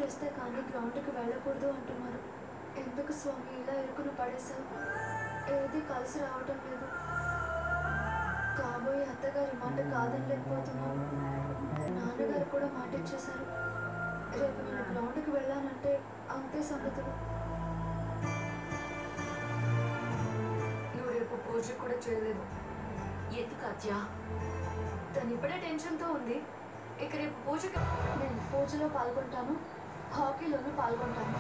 చేస్తే కానీ గ్రౌండ్కి వెళ్ళకూడదు అంటున్నారు ఎందుకు స్వామి ఇలా ఇరుకును పడేశావు ఏది కలిసి రావటం లేదు కాబోయే అత్తగారి మాట కాదనలేకపోతున్నాను నాన్నగారు కూడా మాట ఇచ్చేశారు రేపు నేను గ్రౌండ్కి వెళ్ళానంటే అంతే సంగతులు నువ్వు రేపు పూజ కూడా చేయలేదు ఎందుకు అత్య తను ఇప్పుడే టెన్షన్తో ఉంది ఇక రేపు పూజకి నేను పూజలో పాల్గొంటాను హాకీలోనూ పాల్గొంటాను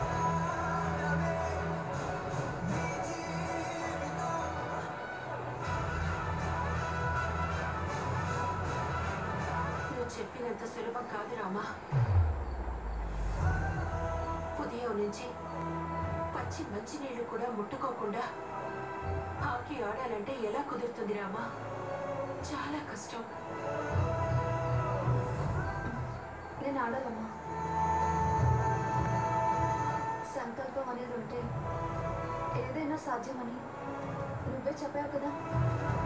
నువ్వు చెప్పినంత సులభం కాదు రామా ఉదయం నుంచి పచ్చి మంచినీళ్లు కూడా ముట్టుకోకుండా హాకీ ఆడాలంటే ఎలా కుదురుతుంది రామా చాలా కష్టం నేను ఆడాలమ్మా సంకల్పం అనేది ఉంటే ఏదైనా సాధ్యమని నువ్వే చెప్పావు కదా